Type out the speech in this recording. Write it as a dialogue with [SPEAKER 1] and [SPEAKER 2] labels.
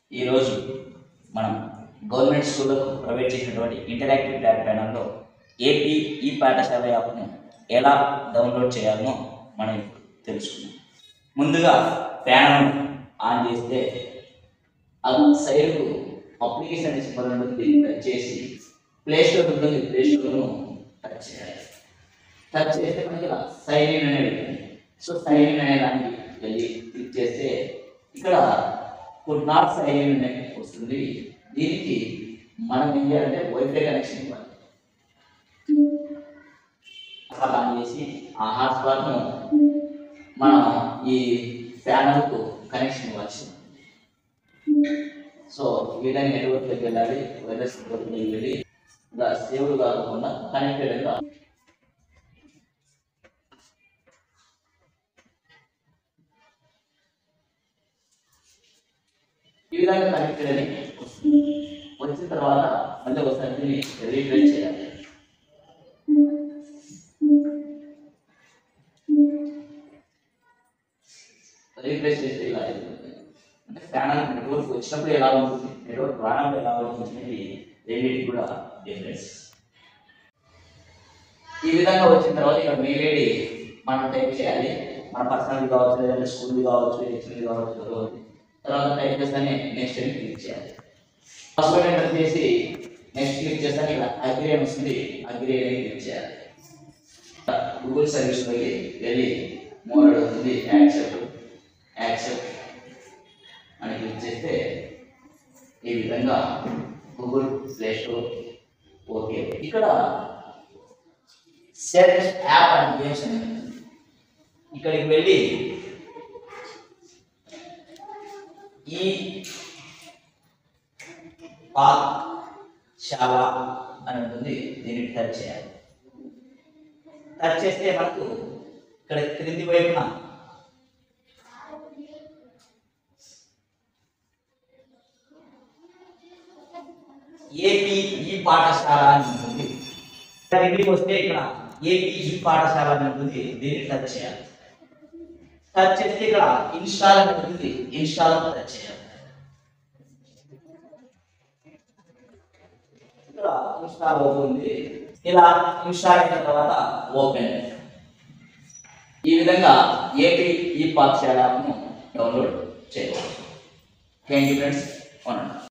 [SPEAKER 1] ఈరోజు మనం గవర్నమెంట్ స్కూళ్ళకు ప్రొవైడ్ చేసినటువంటి ఇంటరాక్టివ్ ట్యాబ్ ప్యానల్లో ఏపీ ఈ పాఠశాల యాప్ను ఎలా డౌన్లోడ్ చేయాలనో మనం ఇప్పుడు తెలుసుకుందాం ముందుగా ప్యానల్ ఆన్ చేస్తే అది సైడ్కు అప్లికేషన్ అనే సింబల్ ఉంటుంది టచ్ చేసి ప్లే స్టోర్ ఉంటుంది ప్లే స్టోర్ను టచ్ చేయాలి టచ్ చేస్తే మనకి ఇలా సైన్ ఇన్ అనేది ఉంటుంది సో సైన్ ఇన్ అనే దానికి వెళ్ళి క్లిక్ చేస్తే ఇక్కడ కుడ్ నాట్ సైన్ ఇన్ అనేది వస్తుంది దీనికి మనం ఏం చేయాలంటే వైఫై కనెక్షన్ ఇవ్వాలి హాట్స్పాట్ ఆన్ చేసి ఆ హాట్స్పాట్ను మనం ఈ ప్యానల్కు కనెక్షన్ ఇవ్వచ్చు సో ఈ విధంగా నెట్వర్క్లోకి వెళ్ళాలి వైరస్ నెట్వర్క్లోకి వెళ్ళి ఇలా సేవ్డ్ కాకుండా కనెక్టెడ్ గా ఈ విధంగా కనెక్టెడ్ అని వస్తుంది. వచ్చిన తర్వాత మళ్ళీ ఒకసారి దీన్ని రీఫ్రెష్ చేయాలి రీఫ్రెష్ చేస్తే ఇలా అయిపోతుంది అంటే ప్యానల్ నెట్వర్క్ వచ్చినప్పుడు ఎలా ఉంటుంది నెట్వర్క్ రానప్పుడు ఎలా ఉంటుంది అనేది రెండింటికి కూడా డిఫరెన్స్ ఈ విధంగా వచ్చిన తర్వాత ఇక్కడ మెయిల్ ఐడి మనం టైప్ చేయాలి మన పర్సనల్ కావచ్చు లేదంటే స్కూల్ కావచ్చు హెచ్ఎల్ కావచ్చు కావచ్చు. తర్వాత టైప్ చేస్తానే నెక్స్ట్ అని క్లిక్ చేయాలి పాస్వర్డ్ ఎంటర్ చేసి నెక్స్ట్ క్లిక్ చేస్తానే ఇక్కడ అగ్రి అని వస్తుంది అగ్రి అని క్లిక్ చేయాలి గూగుల్ సర్వీస్లోకి వెళ్ళి మోడ్ అవుతుంది యాక్సెప్ట్ యాక్సెప్ట్ అని క్లిక్ చేస్తే ఈ విధంగా గూగుల్ ప్లే స్టోర్ ఓకే ఇక్కడ సెర్చ్ యాప్ అండ్ గేమ్స్ అని ఉంది. ఇక్కడికి వెళ్ళి ఈ పాఠశాల అని ఉంటుంది దీన్ని టచ్ చేయాలి టచ్ చేస్తే మనకు ఇక్కడ క్రింది వైపున ఏపీ ఈ పాఠశాల అని ఉంటుంది ఇక్కడ ఇంటికి వస్తే ఇక్కడ ఏపీ ఈ పాఠశాల అని ఉంటుంది దీన్ని టచ్ చేయాలి టచ్ చేస్తే ఇక్కడ ఇన్స్టాల్ అని ఉంటుంది ఇన్స్టాల్ టచ్ చేయాలి ఇక్కడ ఇన్స్టాల్ అవుతుంది ఇలా ఇన్స్టాల్ అయిన తర్వాత ఓపెన్ ఈ విధంగా ఏపీ ఈ పాఠశాలను డౌన్లోడ్ చేయవచ్చు థ్యాంక్ యూ ఫ్రెండ్స్ అవునండి